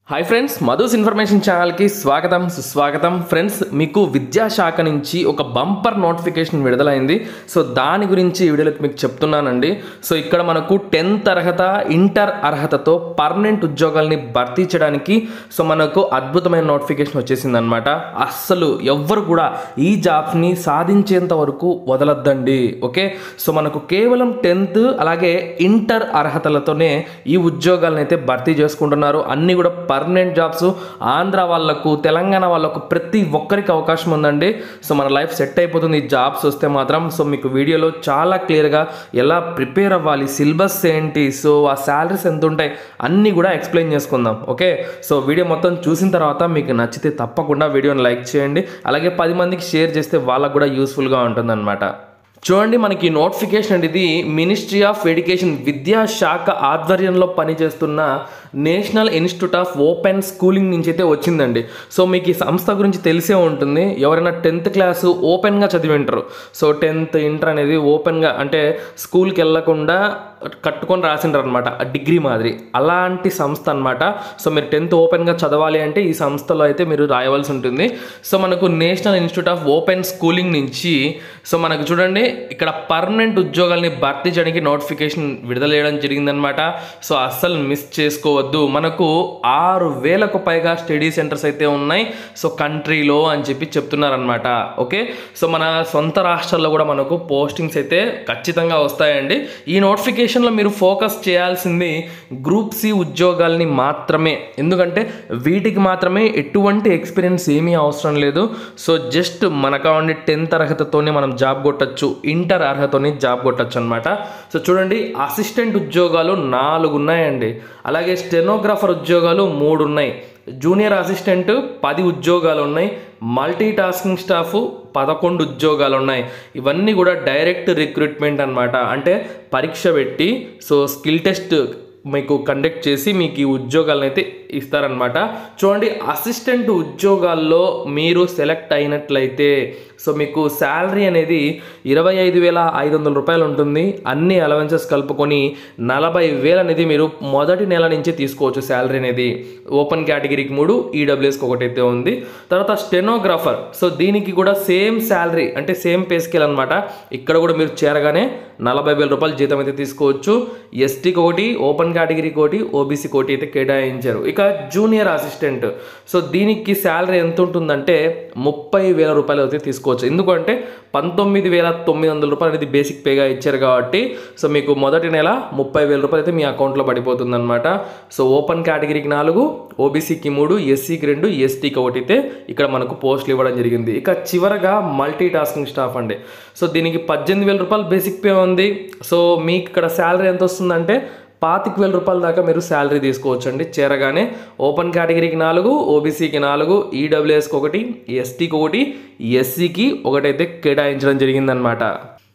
hi friends మధుస్ information ఛానల్కి స్వాగతం సుస్వాగతం ఫ్రెండ్స్ మీకు విద్యాశాఖ నుంచి ఒక బంపర్ నోటిఫికేషన్ విడుదలైంది సో దాని గురించి ఈ వీడియోలో మీకు చెప్తున్నానండి సో ఇక్కడ మనకు టెన్త్ అర్హత ఇంటర్ అర్హతతో పర్మనెంట్ ఉద్యోగాల్ని భర్తీ చేయడానికి సో మనకు అద్భుతమైన నోటిఫికేషన్ వచ్చేసింది అనమాట అస్సలు ఎవ్వరు కూడా ఈ జాబ్స్ని సాధించేంత వరకు వదలొద్దండి ఓకే సో మనకు కేవలం టెన్త్ అలాగే ఇంటర్ అర్హతలతోనే ఈ ఉద్యోగాలను అయితే భర్తీ చేసుకుంటున్నారు అన్నీ కూడా పర్మనెంట్ జాబ్స్ ఆంధ్ర వాళ్ళకు తెలంగాణ వాళ్ళకు ప్రతి ఒక్కరికి అవకాశం ఉందండి సో మన లైఫ్ సెట్ అయిపోతుంది ఈ జాబ్స్ వస్తే మాత్రం సో మీకు వీడియోలో చాలా క్లియర్గా ఎలా ప్రిపేర్ అవ్వాలి సిలబస్ ఏంటి సో ఆ శాలరీస్ ఎంత ఉంటాయి అన్నీ కూడా ఎక్స్ప్లెయిన్ చేసుకుందాం ఓకే సో వీడియో మొత్తం చూసిన తర్వాత మీకు నచ్చితే తప్పకుండా వీడియోని లైక్ చేయండి అలాగే పది మందికి షేర్ చేస్తే వాళ్ళకు కూడా యూస్ఫుల్గా ఉంటుందన్నమాట చూడండి మనకి నోటిఫికేషన్ అంటే ఇది మినిస్ట్రీ ఆఫ్ ఎడ్యుకేషన్ విద్యాశాఖ ఆధ్వర్యంలో పనిచేస్తున్న national institute of open schooling నుంచి అయితే వచ్చిందండి సో మీకు ఈ సంస్థ గురించి తెలిసే ఉంటుంది ఎవరైనా టెన్త్ క్లాస్ ఓపెన్గా చదివి ఉంటారు సో టెన్త్ ఇంటర్ అనేది ఓపెన్గా అంటే స్కూల్కి వెళ్ళకుండా కట్టుకొని రాసింటారు అనమాట డిగ్రీ మాదిరి అలాంటి సంస్థ అనమాట సో మీరు టెన్త్ ఓపెన్గా చదవాలి అంటే ఈ సంస్థలో అయితే మీరు రాయవలసి ఉంటుంది సో మనకు national institute of open schooling నుంచి సో మనకు చూడండి ఇక్కడ పర్మనెంట్ ఉద్యోగాల్ని భర్తీ చేయడానికి నోటిఫికేషన్ విడుదల చేయడం జరిగిందనమాట సో అస్సలు మిస్ చేసుకోవద్దు మనకు ఆరు వేలకు పైగా స్టడీ సెంటర్స్ అయితే ఉన్నాయి సో కంట్రీలో అని చెప్పి చెప్తున్నారనమాట ఓకే సో మన సొంత రాష్ట్రాల్లో కూడా మనకు పోస్టింగ్స్ అయితే ఖచ్చితంగా వస్తాయండి ఈ నోటిఫికేషన్లో మీరు ఫోకస్ చేయాల్సింది గ్రూప్ సి ఉద్యోగాల్ని మాత్రమే ఎందుకంటే వీటికి మాత్రమే ఎటువంటి ఎక్స్పీరియన్స్ ఏమీ అవసరం లేదు సో జస్ట్ మనకు ఉండి టెన్త్ అర్హతతోనే మనం జాబ్ కొట్టచ్చు ఇంటర్ అర్హతతోనే జాబ్ కొట్టచ్చు అనమాట సో చూడండి అసిస్టెంట్ ఉద్యోగాలు నాలుగు ఉన్నాయండి అలాగే స్టెనోగ్రాఫర్ ఉద్యోగాలు మూడు ఉన్నాయి జూనియర్ అసిస్టెంట్ పది ఉద్యోగాలు ఉన్నాయి మల్టీ టాస్కింగ్ స్టాఫ్ పదకొండు ఉద్యోగాలు ఉన్నాయి ఇవన్నీ కూడా డైరెక్ట్ రిక్రూట్మెంట్ అనమాట అంటే పరీక్ష పెట్టి సో స్కిల్ టెస్ట్ మీకు కండక్ట్ చేసి మీకు ఈ ఉద్యోగాలను అయితే ఇస్తారనమాట చూడండి అసిస్టెంట్ ఉద్యోగాల్లో మీరు సెలెక్ట్ అయినట్లయితే సో మీకు శాలరీ అనేది ఇరవై ఐదు వేల ఐదు వందల రూపాయలు ఉంటుంది అన్ని అలవెన్సెస్ కలుపుకొని నలభై వేలు అనేది మీరు మొదటి నెల నుంచి తీసుకోవచ్చు శాలరీ అనేది ఓపెన్ కేటగిరీకి మూడు ఈడబ్ల్యూఎస్కి ఒకటి అయితే ఉంది తర్వాత స్టెనోగ్రాఫర్ సో దీనికి కూడా సేమ్ శాలరీ అంటే సేమ్ పే స్కేల్ అనమాట ఇక్కడ కూడా మీరు చేరగానే నలభై వేల రూపాయల జీతం అయితే తీసుకోవచ్చు ఎస్టీకి ఒకటి ఓపెన్ కేటగిరీకి ఒకటి ఓబీసీకి ఒకటి అయితే కేటాయించారు ఇక జూనియర్ అసిస్టెంట్ సో దీనికి శాలరీ ఎంత ఉంటుందంటే ముప్పై వేల రూపాయలు అయితే తీసుకోవచ్చు ఎందుకంటే పంతొమ్మిది వేల తొమ్మిది వందల రూపాయలు అనేది బేసిక్ పేగా ఇచ్చారు కాబట్టి సో మీకు మొదటి నెల ముప్పై వేల రూపాయలు అయితే మీ అకౌంట్లో పడిపోతుంది అనమాట సో ఓపెన్ కేటగిరీకి నాలుగు ఓబీసీకి మూడు ఎస్సీకి రెండు ఎస్టీకి ఒకటి అయితే ఇక్కడ మనకు పోస్టులు ఇవ్వడం జరిగింది ఇక చివరగా మల్టీ టాస్కింగ్ స్టాఫ్ అండి సో దీనికి పద్దెనిమిది వేల రూపాయలు బేసిక్ పే ఉంది సో మీకు ఇక్కడ శాలరీ ఎంత వస్తుందంటే పాతిక వేల రూపాయల దాకా మీరు శాలరీ తీసుకోవచ్చు అండి చేరగానే ఓపెన్ కేటగిరీకి నాలుగు ఓబీసీకి నాలుగు ఈడబ్ల్యూఎస్కి ఒకటి ఎస్టీకి ఒకటి ఎస్సీకి ఒకటైతే కేటాయించడం జరిగిందనమాట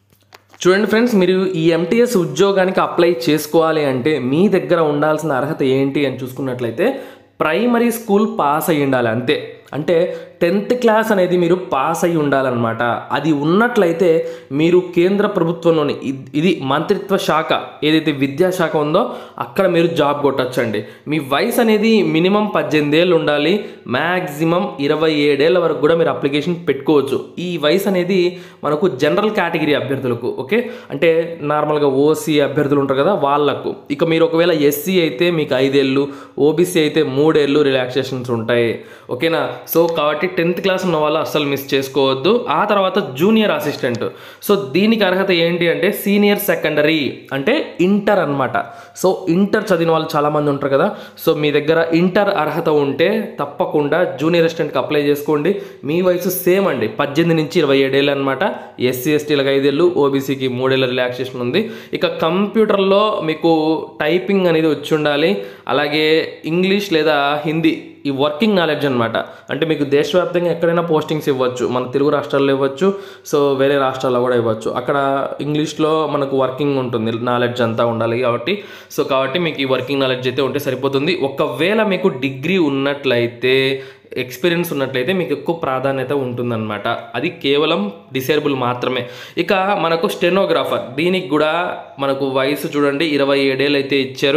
చూడండి ఫ్రెండ్స్ మీరు ఈ ఎంటీఎస్ ఉద్యోగానికి అప్లై చేసుకోవాలి అంటే మీ దగ్గర ఉండాల్సిన అర్హత ఏంటి అని చూసుకున్నట్లయితే ప్రైమరీ స్కూల్ పాస్ అయ్యి ఉండాలి అంతే అంటే టెన్త్ క్లాస్ అనేది మీరు పాస్ అయి ఉండాలన్నమాట అది ఉన్నట్లయితే మీరు కేంద్ర ప్రభుత్వంలోని ఇద్- ఇది మంత్రిత్వ శాఖ ఏదైతే విద్యాశాఖ ఉందో అక్కడ మీరు జాబ్ కొట్టచ్చండి మీ వయసు అనేది మినిమం పద్దెనిమిది ఏళ్ళు ఉండాలి మ్యాక్సిమం ఇరవై ఏడేళ్ళ వరకు కూడా మీరు అప్లికేషన్ పెట్టుకోవచ్చు ఈ వయసు అనేది మనకు జనరల్ కేటగిరీ అభ్యర్థులకు ఓకే అంటే నార్మల్గా ఓసీ అభ్యర్థులు ఉంటారు కదా వాళ్ళకు ఇక మీరు ఒకవేళ ఎస్సీ అయితే మీకు ఐదేళ్ళు ఓబీసీ అయితే మూడేళ్ళు రిలాక్సేషన్స్ ఉంటాయి ఓకేనా సో కాబట్టి టెన్త్ క్లాస్ ఉన్న వాళ్ళు అస్సలు మిస్ చేసుకోవద్దు ఆ తర్వాత జూనియర్ అసిస్టెంట్ సో దీనికి అర్హత ఏంటి అంటే సీనియర్ సెకండరీ అంటే ఇంటర్ అన్నమాట సో ఇంటర్ చదివిన వాళ్ళు చాలామంది ఉంటారు కదా సో మీ దగ్గర ఇంటర్ అర్హత ఉంటే తప్పకుండా జూనియర్ అసిస్టెంట్కి అప్లై చేసుకోండి మీ వయసు సేమ్ అండి పద్దెనిమిది నుంచి ఇరవై ఏడేళ్ళు అనమాట ఎస్సీ ఎస్టీలకు ఐదేళ్ళు ఓబీసీకి మూడేళ్ళ రిలాక్సేషన్ ఉంది ఇక కంప్యూటర్లో మీకు టైపింగ్ అనేది వచ్చి ఉండాలి అలాగే ఇంగ్లీష్ లేదా హిందీ ఈ వర్కింగ్ నాలెడ్జ్ అనమాట అంటే మీకు దేశవ్యాప్తంగా ఎక్కడైనా పోస్టింగ్స్ ఇవ్వచ్చు మన తెలుగు రాష్ట్రాల్లో ఇవ్వచ్చు సో వేరే రాష్ట్రాల్లో కూడా ఇవ్వచ్చు అక్కడ ఇంగ్లీష్లో మనకు వర్కింగ్ ఉంటుంది నాలెడ్జ్ అంతా ఉండాలి కాబట్టి సో కాబట్టి మీకు ఈ వర్కింగ్ నాలెడ్జ్ అయితే ఉంటే సరిపోతుంది ఒకవేళ మీకు డిగ్రీ ఉన్నట్లయితే ఎక్స్పీరియన్స్ ఉన్నట్లయితే మీకు ఎక్కువ ప్రాధాన్యత ఉంటుందన్నమాట అది కేవలం డిసేబుల్ మాత్రమే ఇక మనకు స్టెనోగ్రాఫర్ దీనికి కూడా మనకు వయసు చూడండి ఇరవై ఏడేళ్ళు అయితే ఇచ్చారు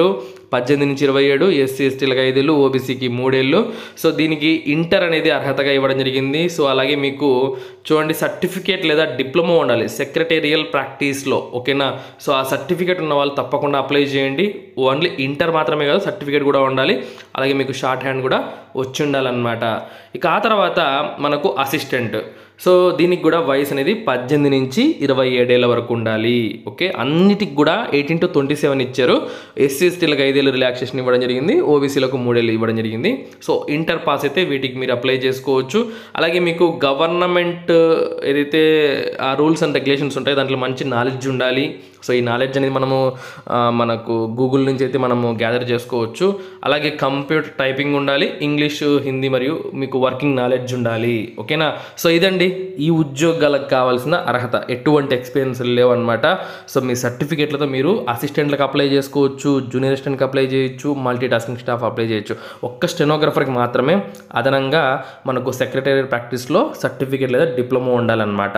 పద్దెనిమిది నుంచి ఇరవై ఏడు ఎస్సీ ఎస్టీలకు ఐదేళ్ళు ఓబీసీకి మూడేళ్ళు సో దీనికి ఇంటర్ అనేది అర్హతగా ఇవ్వడం జరిగింది సో అలాగే మీకు చూడండి సర్టిఫికేట్ లేదా డిప్లొమా ఉండాలి సెక్రటేరియల్ ప్రాక్టీస్లో ఓకేనా సో ఆ సర్టిఫికేట్ ఉన్న వాళ్ళు తప్పకుండా అప్లై చేయండి ఓన్లీ ఇంటర్ మాత్రమే కాదు సర్టిఫికేట్ కూడా ఉండాలి అలాగే మీకు షార్ట్ హ్యాండ్ కూడా వచ్చి ఉండాలన్నమాట ఇక ఆ తర్వాత మనకు అసిస్టెంట్ సో దీనికి కూడా వయసు అనేది పద్దెనిమిది నుంచి ఇరవై ఏడేళ్ళ వరకు ఉండాలి ఓకే అన్నిటికి కూడా ఎయిటీన్ టు ట్వంటీ సెవెన్ ఇచ్చారు ఎస్సీ ఎస్టీలకు ఐదేళ్ళు రిలాక్సేషన్ ఇవ్వడం జరిగింది ఓబీసీలకు మూడేళ్ళు ఇవ్వడం జరిగింది సో ఇంటర్ పాస్ అయితే వీటికి మీరు అప్లై చేసుకోవచ్చు అలాగే మీకు గవర్నమెంట్ ఏదైతే ఆ రూల్స్ అండ్ రెగ్యులేషన్స్ ఉంటాయో దాంట్లో మంచి నాలెడ్జ్ ఉండాలి సో ఈ నాలెడ్జ్ అనేది మనము ఆ, మనకు గూగుల్ నుంచి అయితే మనము గ్యాదర్ చేసుకోవచ్చు అలాగే కంప్యూటర్ టైపింగ్ ఉండాలి ఇంగ్లీష్ హిందీ మరియు మీకు వర్కింగ్ నాలెడ్జ్ ఉండాలి ఓకేనా సో ఇదండి ఈ ఉద్యోగాలకు కావాల్సిన అర్హత ఎటువంటి ఎక్స్పీరియన్స్ లేవన్నమాట సో మీ సర్టిఫికేట్లతో మీరు అసిస్టెంట్లకు అప్లై చేసుకోవచ్చు జూనియర్ అసిస్టెంట్కి అప్లై చేయొచ్చు మల్టీ టాస్కింగ్ స్టాఫ్ అప్లై చేయొచ్చు ఒక్క స్టెనోగ్రఫర్కి మాత్రమే అదనంగా మనకు సెక్రటరీ ప్రాక్టీస్లో సర్టిఫికేట్ లేదా డిప్లొమా ఉండాలన్నమాట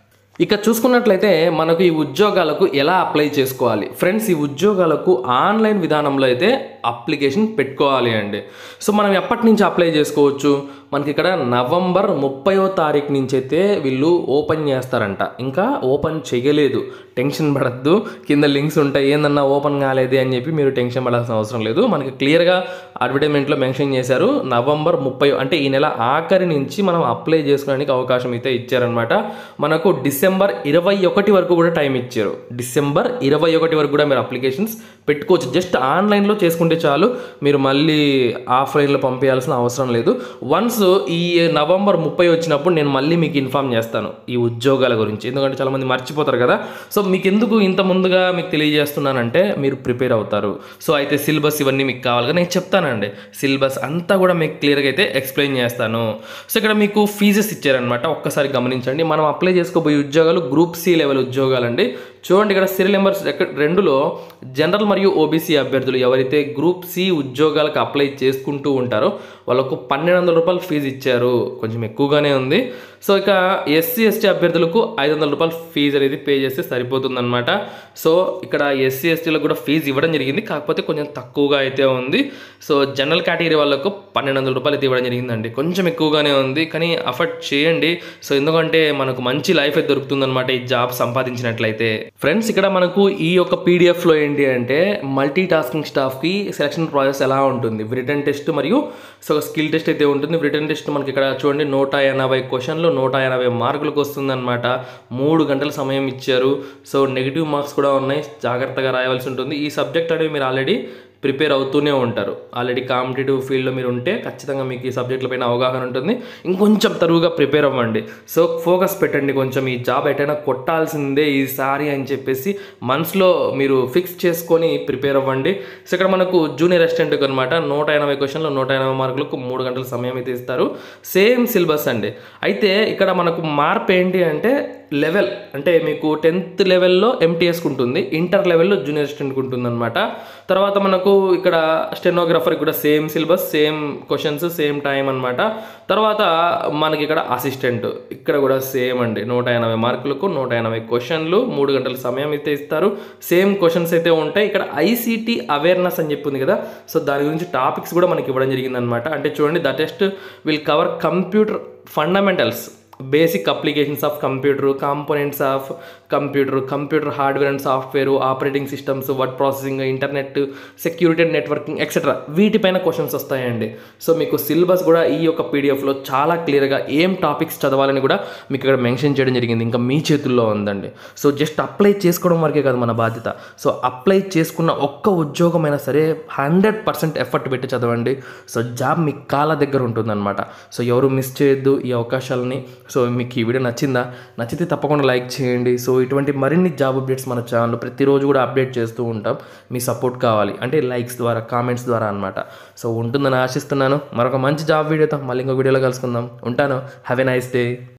ఇక చూసుకున్నట్లయితే మనకు ఈ ఉద్యోగాలకు ఎలా అప్లై చేసుకోవాలి ఫ్రెండ్స్ ఈ ఉద్యోగాలకు ఆన్లైన్ విధానంలో అయితే అప్లికేషన్ పెట్టుకోవాలి అండి సో మనం ఎప్పటి నుంచి అప్లై చేసుకోవచ్చు మనకి ఇక్కడ నవంబర్ ముప్పయో తారీఖు నుంచి అయితే వీళ్ళు ఓపెన్ చేస్తారంట ఇంకా ఓపెన్ చేయలేదు టెన్షన్ పడద్దు కింద లింక్స్ ఉంటాయి ఏందన్నా ఓపెన్ కాలేదే అని చెప్పి మీరు టెన్షన్ పడాల్సిన అవసరం లేదు మనకి క్లియర్గా అడ్వర్టైజ్మెంట్లో మెన్షన్ చేశారు నవంబర్ ముప్పై అంటే ఈ నెల ఆఖరి నుంచి మనం అప్లై చేసుకోవడానికి అవకాశం అయితే ఇచ్చారనమాట మనకు డిసెంబర్ ఇరవై ఒకటి వరకు కూడా టైం ఇచ్చారు డిసెంబర్ ఇరవై ఒకటి వరకు కూడా మీరు అప్లికేషన్స్ పెట్టుకోవచ్చు జస్ట్ ఆన్లైన్లో చేసుకుంటే చాలు మీరు మళ్ళీ ఆఫ్లైన్లో పంపించాల్సిన అవసరం లేదు వన్స్ ఈ నవంబర్ ముప్పై వచ్చినప్పుడు నేను మళ్ళీ మీకు ఇన్ఫామ్ చేస్తాను ఈ ఉద్యోగాల గురించి ఎందుకంటే చాలామంది మర్చిపోతారు కదా సో మీకు ఎందుకు ఇంత ముందుగా మీకు తెలియజేస్తున్నానంటే మీరు ప్రిపేర్ అవుతారు సో అయితే సిలబస్ ఇవన్నీ మీకు కావాలి కదా నేను చెప్తానండి సిలబస్ అంతా కూడా మీకు క్లియర్గా అయితే ఎక్స్ప్లెయిన్ చేస్తాను సో ఇక్కడ మీకు ఫీజెస్ ఇచ్చారనమాట ఒక్కసారి గమనించండి మనం అప్లై చేసుకోబోయే ఉద్యోగాలు గ్రూప్ సి లెవెల్ ఉద్యోగాలండి చూడండి ఇక్కడ సీరియల్ నెంబర్స్ ఎక్కడ రెండులో జనరల్ మరియు ఓబీసీ అభ్యర్థులు ఎవరైతే గ్రూప్ సి ఉద్యోగాలకు అప్లై చేసుకుంటూ ఉంటారో వాళ్ళకు పన్నెండు వందల రూపాయలు ఫీజు ఇచ్చారు కొంచెం ఎక్కువగానే ఉంది సో ఇక ఎస్సీ ఎస్టీ అభ్యర్థులకు ఐదు వందల రూపాయలు ఫీజు అనేది పే చేస్తే సరిపోతుందన్నమాట సో ఇక్కడ ఎస్సీ ఎస్టీలకు కూడా ఫీజు ఇవ్వడం జరిగింది కాకపోతే కొంచెం తక్కువగా అయితే ఉంది సో జనరల్ కేటగిరీ వాళ్ళకు పన్నెండు వందల రూపాయలు అయితే ఇవ్వడం జరిగిందండి కొంచెం ఎక్కువగానే ఉంది కానీ అఫర్ట్ చేయండి సో ఎందుకంటే మనకు మంచి లైఫ్ అయితే దొరుకుతుందన్నమాట ఈ జాబ్ సంపాదించినట్లయితే ఫ్రెండ్స్ ఇక్కడ మనకు ఈ యొక్క పీడిఎఫ్లో ఏంటి అంటే మల్టీ టాస్కింగ్ స్టాఫ్కి సెలక్షన్ ప్రాసెస్ ఎలా ఉంటుంది రిటర్న్ టెస్ట్ మరియు సో స్కిల్ టెస్ట్ అయితే ఉంటుంది రిటర్న్ టెస్ట్ మనకి ఇక్కడ చూడండి నూట ఎనభై క్వశ్చన్లు నూట ఎనభై మార్కులకు వస్తుందన్నమాట మూడు గంటల సమయం ఇచ్చారు సో నెగిటివ్ మార్క్స్ కూడా ఉన్నాయి జాగ్రత్తగా రాయవలసి ఉంటుంది ఈ సబ్జెక్ట్ అనేవి మీరు ఆల్రెడీ ప్రిపేర్ అవుతూనే ఉంటారు ఆల్రెడీ కాంపిటేటివ్ ఫీల్డ్లో మీరు ఉంటే ఖచ్చితంగా మీకు ఈ సబ్జెక్టుల పైన అవగాహన ఉంటుంది ఇంకొంచెం తరువుగా ప్రిపేర్ అవ్వండి సో ఫోకస్ పెట్టండి కొంచెం ఈ జాబ్ ఎటైనా కొట్టాల్సిందే ఈసారి అని చెప్పేసి మనసులో మీరు ఫిక్స్ చేసుకొని ప్రిపేర్ అవ్వండి సో ఇక్కడ మనకు జూనియర్ అసిస్టెంట్కి అనమాట నూట ఎనభై క్వశ్చన్లు నూట ఎనభై మార్కులకు మూడు గంటల సమయం అయితే ఇస్తారు సేమ్ సిలబస్ అండి అయితే ఇక్కడ మనకు మార్ప్ ఏంటి అంటే లెవెల్ అంటే మీకు టెన్త్ లెవెల్లో ఎంటీఎస్కి ఉంటుంది ఇంటర్ లెవెల్లో జూనియర్ అసిస్టెంట్కి ఉంటుంది అనమాట తర్వాత మనకు ఇక్కడ స్టెనోగ్రాఫర్కి కూడా same syllabus same questions same time అనమాట తర్వాత మనకి ఇక్కడ అసిస్టెంట్ ఇక్కడ కూడా సేమ్ అండి నూట ఎనభై మార్కులకు నూట ఎనభై క్వశ్చన్లు మూడు గంటల సమయం అయితే ఇస్తారు సేమ్ క్వశ్చన్స్ అయితే ఉంటాయి ఇక్కడ ఐసీటీ అవేర్నెస్ అని చెప్పింది కదా సో దాని గురించి టాపిక్స్ కూడా మనకి ఇవ్వడం జరిగిందనమాట అంటే చూడండి the test will cover computer fundamentals basic applications of computer components of computer computer hardware and software operating systems word processing internet security and networking etcetera వీటిపైన క్వశ్చన్స్ వస్తాయండి సో మీకు సిలబస్ కూడా ఈ యొక్క పీడిఎఫ్లో చాలా క్లియర్గా ఏం టాపిక్స్ చదవాలని కూడా మీకు ఇక్కడ మెన్షన్ చేయడం జరిగింది ఇంకా మీ చేతుల్లో ఉందండి సో జస్ట్ అప్లై చేసుకోవడం వరకే కాదు మన బాధ్యత సో అప్లై చేసుకున్న ఒక్క ఉద్యోగమైనా సరే హండ్రెడ్ పర్సెంట్ ఎఫర్ట్ పెట్టి చదవండి సో జాబ్ మీ కాళ్ళ దగ్గర ఉంటుందన్నమాట సో ఎవరు మిస్ చేయొద్దు ఈ అవకాశాలని సో మీకు ఈ వీడియో నచ్చిందా నచ్చితే తప్పకుండా లైక్ చేయండి సో ఇటువంటి మరిన్ని జాబ్ అప్డేట్స్ మన ఛానల్లో ప్రతిరోజు కూడా అప్డేట్ చేస్తూ ఉంటాం మీ సపోర్ట్ కావాలి అంటే లైక్స్ ద్వారా కామెంట్స్ ద్వారా అనమాట సో ఉంటుందని ఆశిస్తున్నాను మరొక మంచి జాబ్ వీడియోతో మళ్ళీ ఇంకో వీడియోలో కలుసుకుందాం ఉంటాను హ్యావ్ ఎ నైస్ డే